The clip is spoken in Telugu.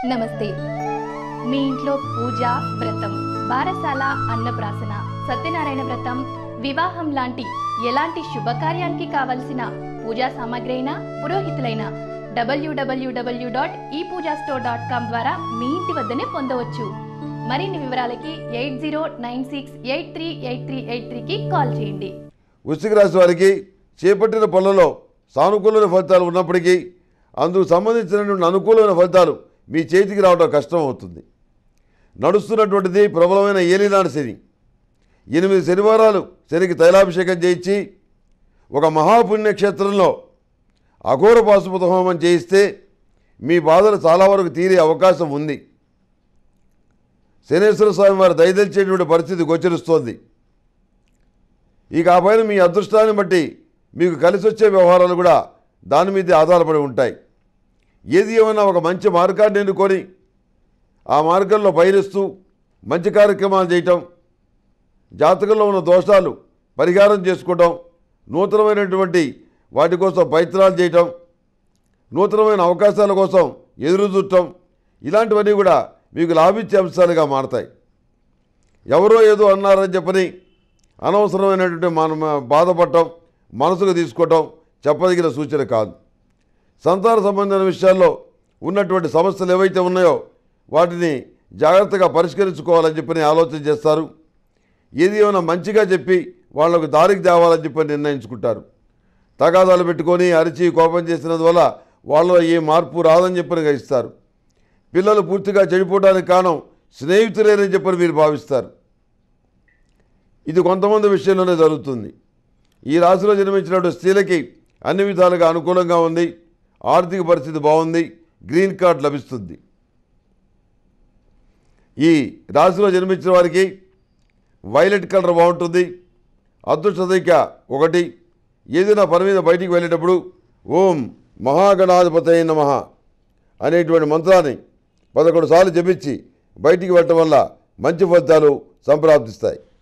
నమస్తే మీ ఇంట్లో పూజ వ్రతం బారసాల అన్నప్రాసన సత్యనారాయణ వ్రతం వివాహం లాంటి ఎలాంటి శుభకార్యానికి కావలసిన పూజా సామాగ్రి అయినా పురోహితులైన డబ్ల్యూడబ్ల్యూడబ్ల్యూ డాట్ ఈ పూజా స్టోర్ డాట్ కామ్ ద్వారా మీ ఇంటి వద్దనే పొందవచ్చు మరిన్ని వివరాలకి eight zero nine six eight three eight three eight త్రీకి కాల్ చేయండి వృశ్చిక రాశి వారికి చేపట్టిన పనులలో సానుకూలమైన ఫలితాలు ఉన్నప్పటికీ అందుకు సంబంధించినటువంటి అనుకూలమైన ఫలితాలు మీ చేతికి రావడం కష్టం అవుతుంది నడుస్తున్నటువంటిది ప్రబలమైన ఏలినాడు శని ఎనిమిది శనివారాలు శనికి తైలాభిషేకం చేయించి ఒక మహాపుణ్యక్షేత్రంలో అఘోర పాశుపత హోమం చేయిస్తే మీ బాధలు చాలా వరకు తీరే అవకాశం ఉంది శనేశ్వర స్వామి వారు దయదలిచేటువంటి పరిస్థితి గోచరిస్తోంది ఇక ఆ పైన మీ అదృష్టాన్ని బట్టి మీకు కలిసి వచ్చే వ్యవహారాలు కూడా దాని మీదే ఆధారపడి ఉంటాయి ఏది ఏమైనా ఒక మంచి మార్గాన్ని ఎన్నుకొని ఆ మార్గంలో పయనిస్తూ మంచి కార్యక్రమాలు చేయటం జాతకంలో ఉన్న దోషాలు పరిహారం చేసుకోవటం నూతనమైనటువంటి వాటి కోసం ప్రయత్నాలు చేయటం నూతనమైన అవకాశాల కోసం ఎదురు చూడటం ఇలాంటివన్నీ కూడా మీకు లాభించే అంశాలుగా మారతాయి ఎవరో ఏదో అన్నారని చెప్పని అనవసరమైనటువంటి మన బాధపడటం మనసుకు తీసుకోవటం చెప్పదగిన సూచన కాదు సంతాన సంబంధమైన విషయాల్లో ఉన్నటువంటి సమస్యలు ఏవైతే ఉన్నాయో వాటిని జాగ్రత్తగా పరిష్కరించుకోవాలని చెప్పని ఆలోచన చేస్తారు ఏది ఏమైనా మంచిగా చెప్పి వాళ్ళకు దారికి తేవాలని చెప్పి నిర్ణయించుకుంటారు తగాదాలు పెట్టుకొని అరిచి కోపం చేసినందువల్ల వాళ్ళలో ఏ మార్పు రాదని చెప్పని గ్రహిస్తారు పిల్లలు పూర్తిగా చెడిపోవడానికి కారణం స్నేహితులేనని చెప్పని మీరు భావిస్తారు ఇది కొంతమంది విషయంలోనే జరుగుతుంది ఈ రాశిలో జన్మించినటువంటి స్త్రీలకి అన్ని విధాలుగా అనుకూలంగా ఉంది ఆర్థిక పరిస్థితి బాగుంది గ్రీన్ కార్డ్ లభిస్తుంది ఈ రాశిలో జన్మించిన వారికి వైలెట్ కలర్ బాగుంటుంది అదృష్ట సంఖ్య ఒకటి ఏదైనా పని మీద బయటికి వెళ్ళేటప్పుడు ఓం మహాగణాధిపతయ నమ అనేటువంటి మంత్రాన్ని పదకొండు సార్లు జపించి బయటికి వెళ్ళటం వల్ల మంచి ఫలితాలు సంప్రాప్తిస్తాయి